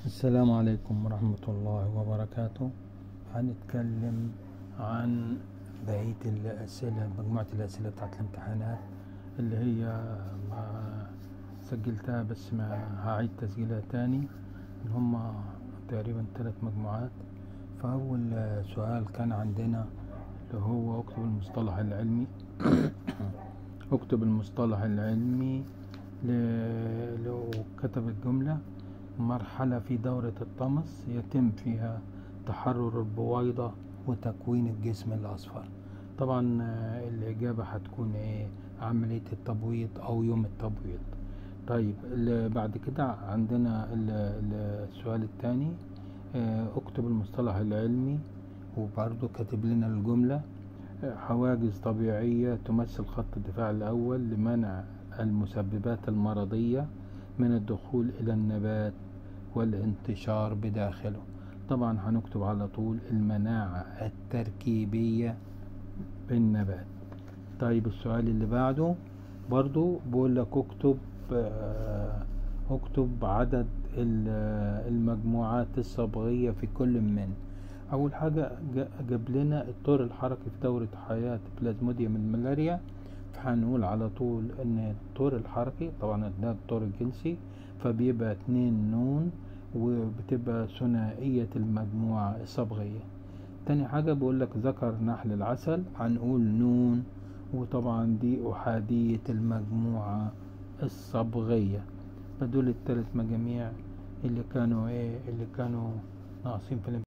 السلام عليكم ورحمة الله وبركاته هنتكلم عن بقية الأسئلة مجموعة الأسئلة بتاعت الامتحانات اللي هي ما سجلتها بس ما هعيد تسجيلها تاني اللي هما تقريبا ثلاث مجموعات فأول سؤال كان عندنا اللي هو اكتب المصطلح العلمي اكتب المصطلح العلمي ل- لو كتب الجملة مرحلة في دورة الطمس يتم فيها تحرر البويضة وتكوين الجسم الأصفر طبعا آه، الإجابة هتكون إيه عملية التبويض أو يوم التبويض طيب ال- بعد كده عندنا ال- ال- السؤال الثاني اكتب المصطلح العلمي وبرضه كاتب لنا الجملة آه، حواجز طبيعية تمثل خط الدفاع الأول لمنع المسببات المرضية من الدخول إلى النبات والانتشار بداخله طبعا هنكتب على طول المناعة التركيبية بالنبات طيب السؤال اللي بعده برضو بقول لك اكتب آه، اكتب عدد ال- المجموعات الصبغية في كل من أول حاجة جا- جاب لنا الطور الحركي في دورة حياة بلازموديوم الملاريا فهنقول على طول ان الطور الحركي طبعا ده الطور الجنسي فبيبقى اتنين نون وبتبقى ثنائية المجموعة الصبغية تاني حاجة بقول لك ذكر نحل العسل هنقول نون وطبعا دي أحادية المجموعة الصبغية فدول التلات مجاميع اللي كانوا ايه اللي كانوا ناقصين في الامتحان